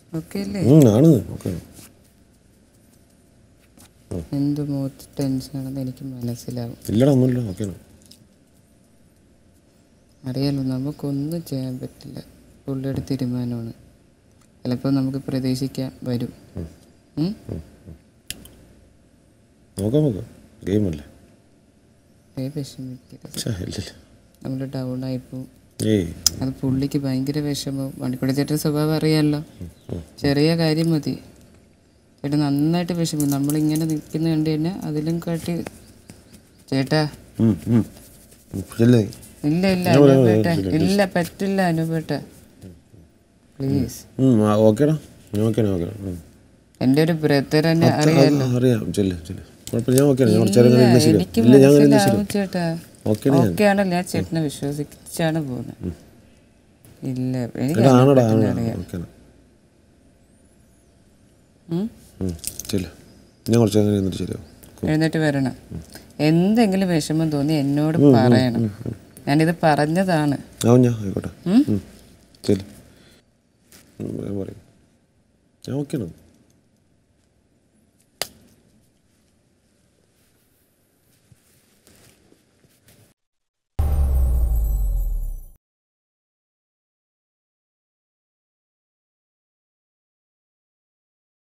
Okay അല്ലേ ഉം, ആണ് ഓക്കെ എന്ത് മുഖത്ത് ടെൻഷനാണെന്ന് എനിക്ക് മനസ്സിലാവും ഇല്ലടാ ഒന്നുമില്ല ഓക്കെയാണ് അറിയാലോ നമുക്കൊന്നും ചെയ്യാൻ പറ്റില്ല പുള്ളിയുടെ തീരുമാനമാണ് ചിലപ്പോൾ നമുക്ക് പ്രതീക്ഷിക്കാൻ വരും ഉം? നോക്കാം നോക്കാം ഗെയിമല്ലേ ഏ വിഷമിക്കരുത് ഛേ, ഇല്ലില്ല നമ്മൾ ഡൗൺ ആയിപ്പോവും ഏയ് അത് പുള്ളിക്ക് ഭയങ്കര വിഷമവും മണിക്കൂടി ചേട്ടൻ്റെ സ്വഭാവം അറിയാമല്ലോ ചെറിയ കാര്യം മതി ചേട്ടൻ നന്നായിട്ട് വിഷമിക്കും നമ്മളിങ്ങനെ നിൽക്കുന്ന കണ്ട് തന്നെ അതിലും കാട്ടി ചേട്ടാ ഉം, ഉം. ഉം, ചെല്ലേ ഇല്ല ഇല്ല അനുപേട്ട ഇല്ല പറ്റില്ല അനുപേട്ട പ്ലീസ് ഉം, ആ, ഓക്കെടാ ഞാൻ ഓക്കെയാണ് ഓക്കെയാണ് ഉം. എൻ്റെ ഒരു ബ്രദർ തന്നെ ആ, അറിയാലോ അറിയാം ചെല്ലേ ചെല്ലേ കുഴപ്പമില്ല ഞാൻ ഓക്കെയാണ് ഞാൻ കുറച്ച് നേരം ഇല്ല, കഴിഞ്ഞ് ശരി എനിക്ക് ഇല്ല ഞാൻ കഴിഞ്ഞ് മനസ്സിലാവും ചേട്ടാ ഓക്കെയാണ് ഞാൻ ഓക്കെ ആണല്ലോ ഞാൻ ചേട്ടനെ വിശ്വസിച്ചാണ് പോകുന്നത് ഇല്ല എനിക്ക് എടാ ആണോടാ അനുപേട്ടനെ ആണോടാ അറിയാം ഓക്കെയാണ് ഉം? ഉം, ചെല്ലേ ഞാൻ കുറച്ച് നേരം കഴിഞ്ഞിട്ട് ശരിയാവും എഴുന്നേറ്റ് വരണം എന്തെങ്കിലും വിഷമം തോന്നി എന്നോട് പറയണം ഞാനിത് പറഞ്ഞതാണ് ആവും ഞാൻ ആയിക്കോട്ടെ ഉം? ഉം, ചെല്ല് ഉം, ഞാൻ പറയും ഞാൻ ഓക്കെയാണ്